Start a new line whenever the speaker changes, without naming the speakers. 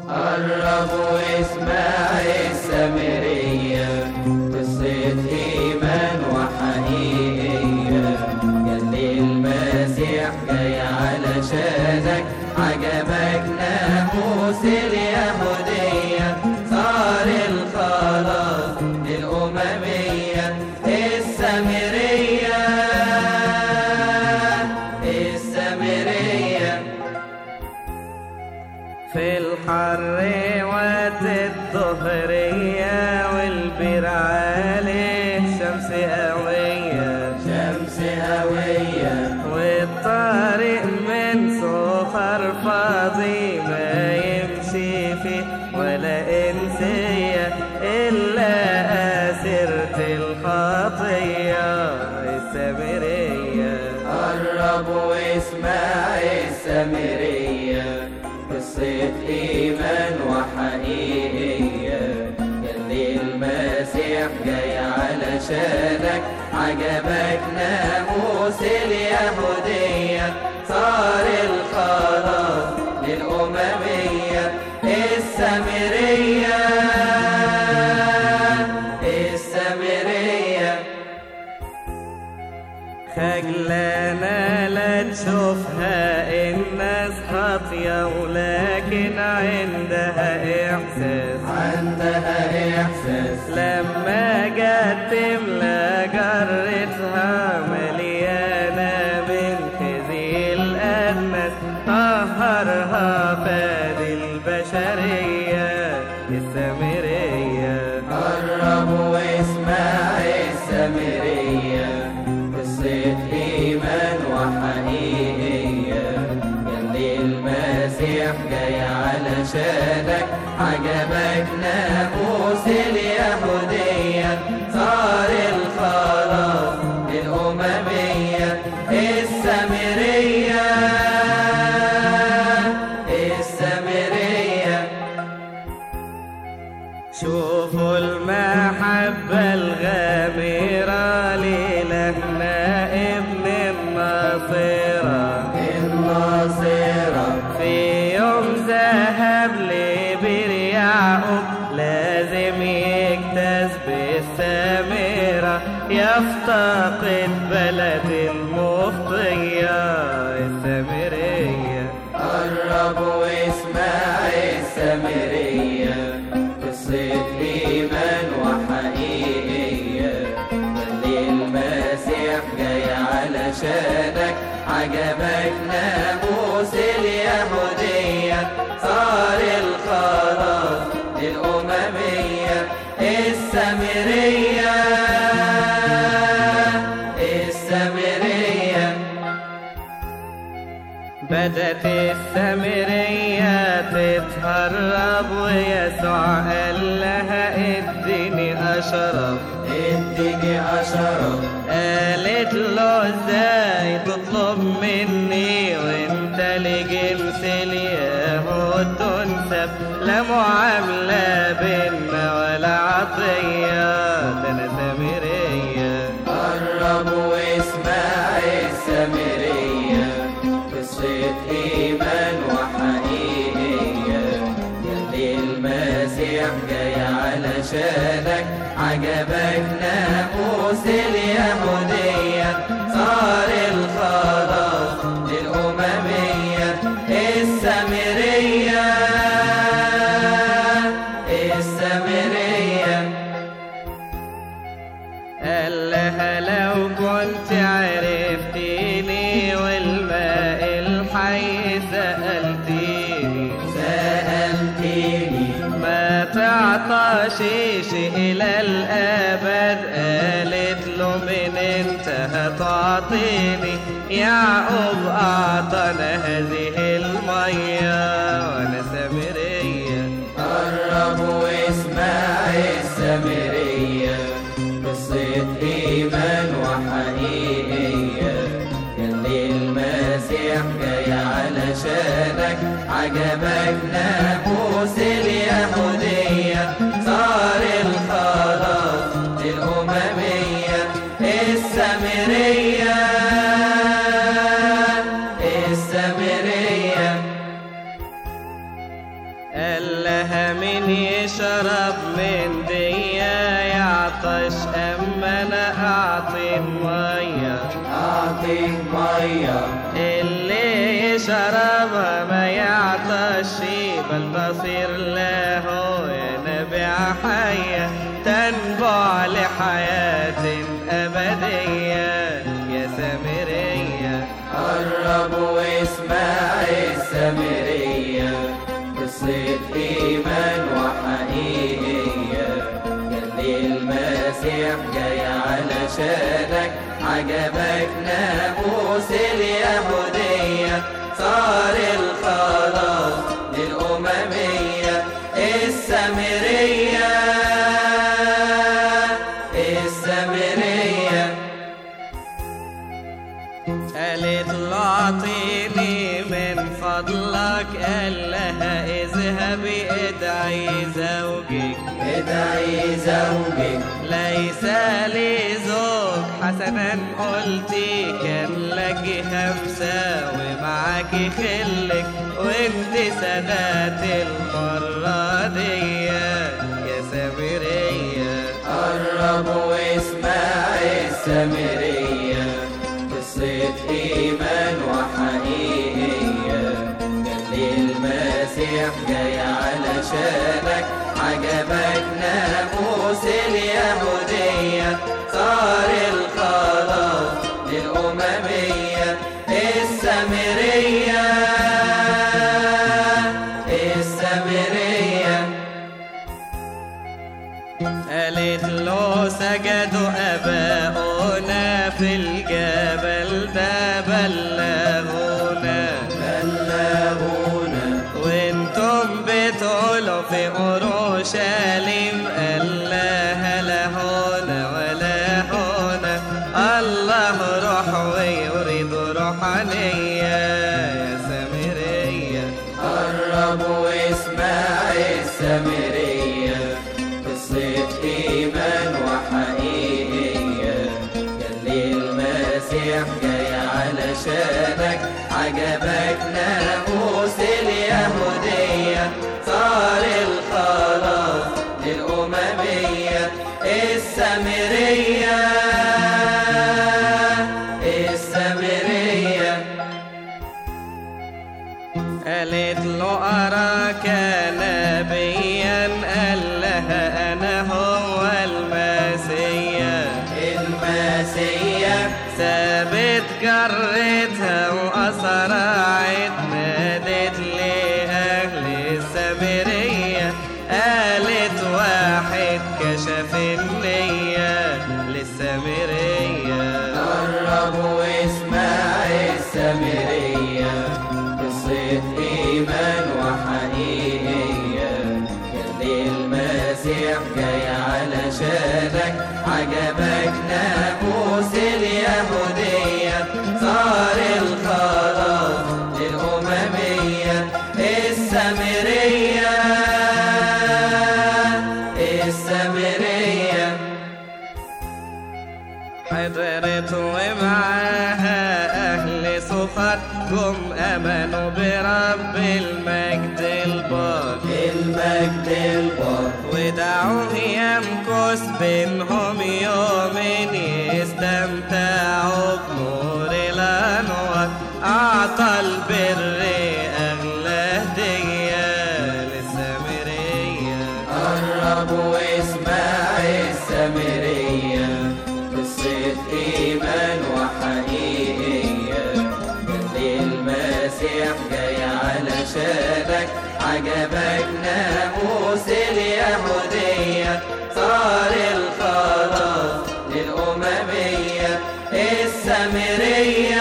قرب واسمع السامرية قصة إيمان وحقيقية يلي المسيح جاي علشانك عجبك ناموس اليهودية صار الخلاص للأممية السامرية السامرية
في الحر وقت الظهرية والبير عليه شمس قوية
شمس هوية
والطريق من صخر فاضي ما يمشي فيه ولا إنسية إلا أسرة الخطية السامرية
قرب واسمع السامرية قصة إيمان وحقيقية يلي المسيح جاي علشانك عجبك ناموس اليهودية صار الخلاص للأممية السامرية السامرية
خجلانة لا تشوفها الناس خاطية ولكن عندها إحساس
عندها إحساس
لما جت تملى جرتها مليانة من خزي الأنس طهرها فاد البشرية السامرية
قرب واسمع السامرية قصة إيمان وحقيقية يلي المسيح جاي علشانك عجبك ناموس اليهودية صار الخلاص للأممية السامرية السامرية
شوفوا المحبة الغامرة لإلهنا ابن الناصرة
الناصرة
في يوم ذهب لبير يعقوب لازم يجتاز بالسامرة يفتقد بلد المخطية السامرية
قرب واسمع السامرية قصة إيمان وحقيقية يلي المسيح جاي علشانك عجبك ناموس اليهودية صار الخلاص للأممية السامرية السامرية
بدت السامرية تتهرب ويسوع قال لها اديني اشرب
اديني أشرب
قالت له ازاي تطلب مني وانت لجنس اليهود تنسب لا معاملة بينا ولا عطية ده انا سامرية
قرب واسمع السامرية قصة إيمان وحقيقية يلي المسيح جاي علشانك عجبك ناموس اليهودية صار الخلاص للأممية السامرية السامرية
قال لها لو كنت عرفتيني والماء الحي سألتيني
سألتني
ما تعطشيش إلى الأبد قالت له من انت هتعطيني يعقوب أعطانا هذه المية وأنا سامرية
قرب واسمع السامرية قصة إيمان وحقيقية يلي المسيح جاي علشانك عجبك ناموس اليهودية صار الخلاص للأممية السامرية السامرية
قال أعطيه مية
أعطيه مية
اللي يشربها ما يعطش بل تصير له ينبع حية تنبع لحياة أبدية يا سامرية
قرب واسمع السامرية قصة إيمان وحقيقية يلي المسيح جاي علشانك عجبك ناموس اليهودية صار الخلاص للأممية السامرية السامرية
قالت له اعطيني من فضلك قال لها اذهبي ادعي زوجك
ادعي زوجك
ليس لي زوج حسنا قلتي كان لك خمسة ومعك خلك وانت سدات المرة دي يا سامرية
قرب واسمع السامرية قصة إيمان وحقيقية يلي المسيح جاي علشانك عجبك ناموس اليهودية صار الخلاص للأممية السامرية السامرية
قالت له سجدوا أباؤنا في الجبل ده بلغونا
بلغونا
وانتم بتقولوا في أورشليم قال لها لا هنا ولا هنا الله روح ويريد روحانية يا سامرية
قرب واسمع السامرية قصة إيمان وحقيقية يلي المسيح جاي علشانك عجبك ناموس اليهودية صار الخلاص للأممية السامرية السامرية
قالت له أراك نبيا قال لها أنا هو المسيح
المسيح
ثابت جرتها وأسرعت نادت لأهل السامرية قالت واحد كشف النية للسامرية
قرب واسمع السامرية قصة إيمان وحقيقية يلي المسيح جاي علشانك عجبك ناموس اليهودية صار الخلاص للأممية السامرية السامرية
حضرت ومعاها أهل صفات جم آمنوا برب المجد البار
المجد البر
ودعوه يمكث بينهم يومين يستمتعوا بنور الأنوار أعطى البر أغلى هدية للسامرية
قرب واسمع السامرية قصة إيمان وحقيقية يلي المسيح جاي علشانك عجبك ناموس اليهودية صار الخلاص للأممية السامرية